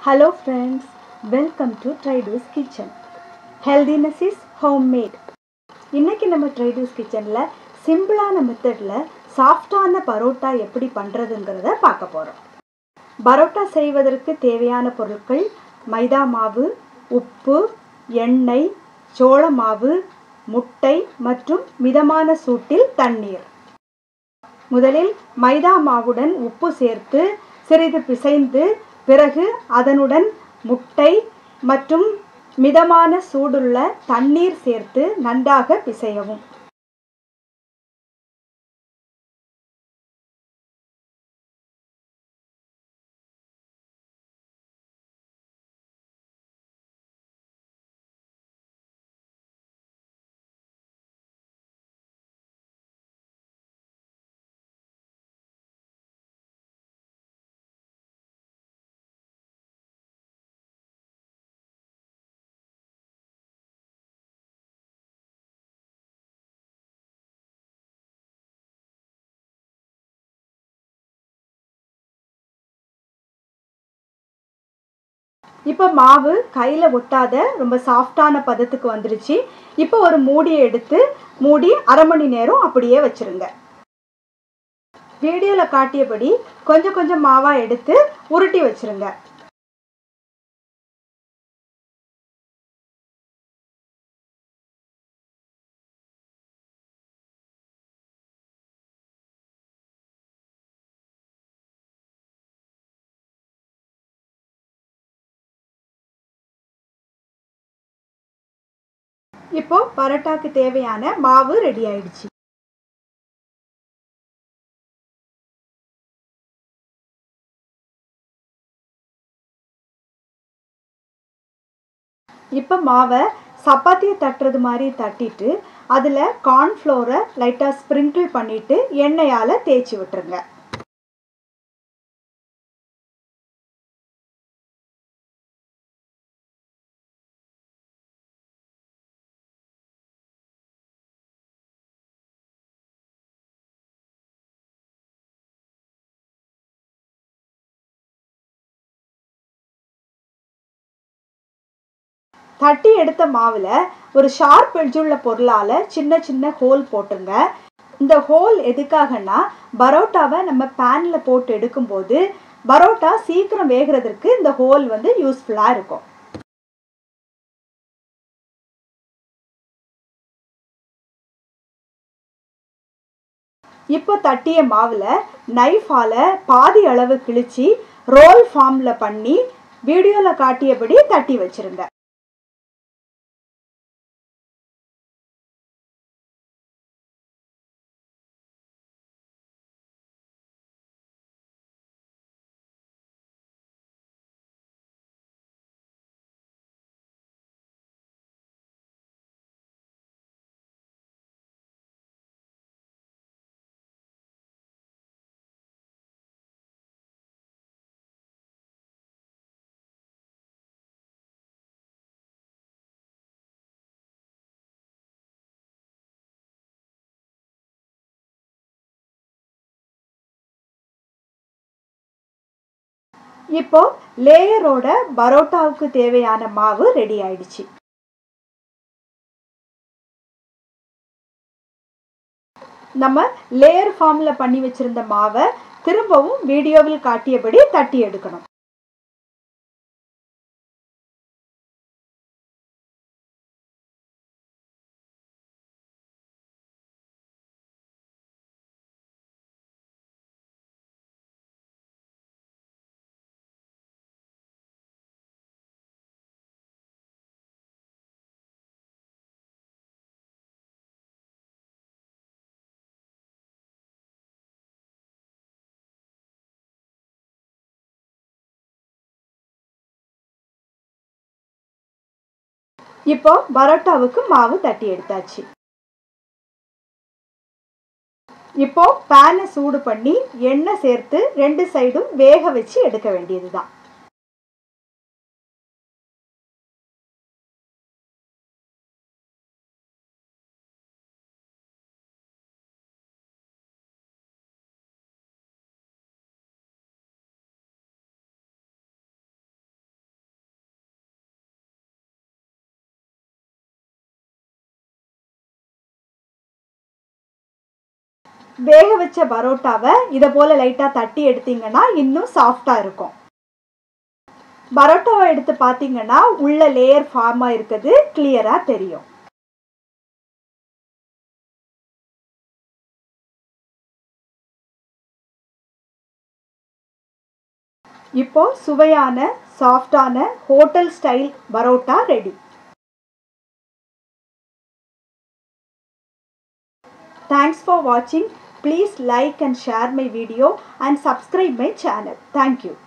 Hello friends, welcome to Tridus Kitchen. Healthiness is homemade. இன்னைக்கு நம்ம ட்ரைடூஸ் கிச்சனில் சிம்பிளான மெத்தடில் சாஃப்டான பரோட்டா எப்படி பண்ணுறதுங்கிறத பார்க்க போகிறோம் பரோட்டா செய்வதற்கு தேவையான பொருட்கள் மைதா மாவு உப்பு எண்ணெய் சோள மாவு முட்டை மற்றும் மிதமான சூட்டில் தண்ணீர் முதலில் மைதா மாவுடன் உப்பு சேர்த்து சிறிது பிசைந்து பிறகு அதனுடன் முட்டை மற்றும் மிதமான சூடுள்ள தண்ணீர் சேர்த்து நன்றாக பிசையவும் இப்போ மாவு கையில் ஒட்டாத ரொம்ப சாஃப்டான பதத்துக்கு வந்துருச்சு இப்போ ஒரு மூடியை எடுத்து மூடி அரை மணி நேரம் அப்படியே வச்சுருங்க வீடியோவில் காட்டியபடி கொஞ்சம் கொஞ்சம் மாவாக எடுத்து உருட்டி வச்சுருங்க இப்போ பரோட்டாக்கு தேவையான மாவு ரெடி ஆயிடுச்சு இப்போ மாவை சப்பாத்தியை தட்டுறது மாதிரி தட்டிட்டு அதில் கார்ன்ஃப்ளோரை லைட்டாக ஸ்ப்ரிங்கிள் பண்ணிவிட்டு எண்ணெயால் தேய்ச்சி விட்டுருங்க தட்டி எடுத்த மாவில் ஒரு ஷார்ப் எட்ஜுள்ள பொருளால் சின்ன சின்ன ஹோல் போட்டுங்க இந்த ஹோல் எதுக்காகனா பரோட்டாவை நம்ம பேனில் போட்டு எடுக்கும்போது பரோட்டா சீக்கிரம் வேகிறதுக்கு இந்த ஹோல் வந்து யூஸ்ஃபுல்லாக இருக்கும் இப்போ தட்டிய மாவில் நைஃபால் பாதி அளவு கிழிச்சு ரோல் ஃபார்மில் பண்ணி வீடியோவில் காட்டியபடி தட்டி வச்சுருங்க இப்போ லேயரோட பரோட்டாவுக்கு தேவையான மாவு ரெடி ஆயிடுச்சு நம்ம லேயர் ஃபார்மில் பண்ணி வச்சிருந்த மாவை திரும்பவும் வீடியோவில் காட்டியபடி தட்டி எடுக்கணும் இப்போ பரோட்டாவுக்கு மாவு தட்டி எடுத்தாச்சு இப்போ பேனை சூடு பண்ணி எண்ணெய் சேர்த்து ரெண்டு சைடும் வேக வச்சு எடுக்க வேண்டியதுதான் வேக வச்ச பரோட்டாவை இதை போல் லைட்டாக தட்டி எடுத்தீங்கன்னா இன்னும் சாஃப்டாக இருக்கும் பரோட்டாவை எடுத்து பார்த்தீங்கன்னா உள்ள லேயர் ஃபார்ம் ஆயிருக்கிறது கிளியராக தெரியும் இப்போ சுவையான சாஃப்டான hotel style parotta ready Thanks for watching. Please like and share my video and subscribe my channel. Thank you.